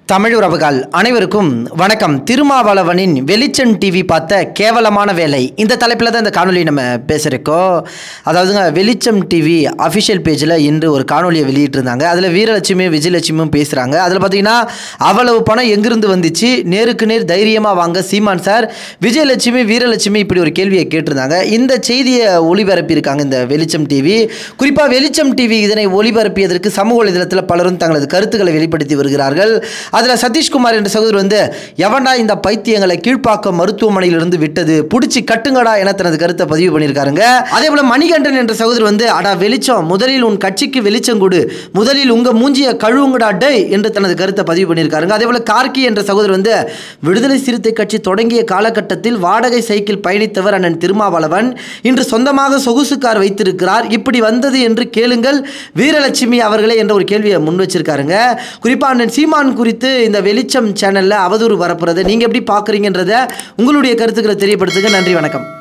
தமிழ் உறவுகள் அனைவருக்கும் வணக்கம் திருமாவளவனின் வெளிச்சம் டிவி பார்த்த கேவலமான வேலை இந்த தலைப்பில் தான் இந்த காணொலி நம்ம பேசுகிறோம் அதாவதுங்க வெளிச்சம் டிவி அஃபிஷியல் பேஜில் இன்று ஒரு காணொலியை வெளியிட்டிருந்தாங்க அதில் வீரலட்சுமியும் விஜயலட்சுமியும் பேசுகிறாங்க அதில் பார்த்தீங்கன்னா அவ்வளவு பணம் எங்கிருந்து வந்துச்சு நேருக்கு நேர் தைரியமாக வாங்க சீமான் சார் விஜயலட்சுமி வீரலட்சுமி இப்படி ஒரு கேள்வியை கேட்டிருந்தாங்க இந்த செய்தியை ஒளிபரப்பியிருக்காங்க இந்த வெளிச்சம் டிவி குறிப்பாக வெளிச்சம் டிவி இதனை ஒளிபரப்பியதற்கு சமூக வலைதளத்தில் பலரும் தங்களது கருத்துக்களை வெளிப்படுத்தி வருகிறார்கள் அதில் சதீஷ்குமார் என்ற சகோதரர் வந்து எவன்டா இந்த பைத்தியங்களை கீழ்ப்பாக்கம் மருத்துவமனையிலிருந்து விட்டது பிடிச்சி கட்டுங்கடா என தனது கருத்தை பதிவு பண்ணியிருக்காருங்க அதே போல மணிகண்டன் என்ற சகோதரர் வந்து அடா வெளிச்சம் முதலில் உன் கட்சிக்கு வெளிச்சம் கொடு முதலில் உங்க மூஞ்சிய கழுவுங்கடா டே என்று தனது கருத்தை பதிவு பண்ணியிருக்காருங்க அதே போல கார்கி என்ற சகோதரர் வந்து விடுதலை சிறுத்தை கட்சி தொடங்கிய காலகட்டத்தில் வாடகை சைக்கிள் பயணித்தவர் அண்ணன் திருமாவளவன் இன்று சொந்தமாக சொகுசு கார் வைத்திருக்கிறார் இப்படி வந்தது என்று கேளுங்கள் வீரலட்சுமி அவர்களே என்ற ஒரு கேள்வியை முன் வச்சிருக்காருங்க குறிப்பா அண்ணன் சீமான் குறித்து இந்த வெளிச்சம் சேனல்ல அவதூறு வரப்புறது நீங்க எப்படி பாக்குறீங்கன்றத உங்களுடைய கருத்துக்களை தெரியப்படுத்துங்க நன்றி வணக்கம்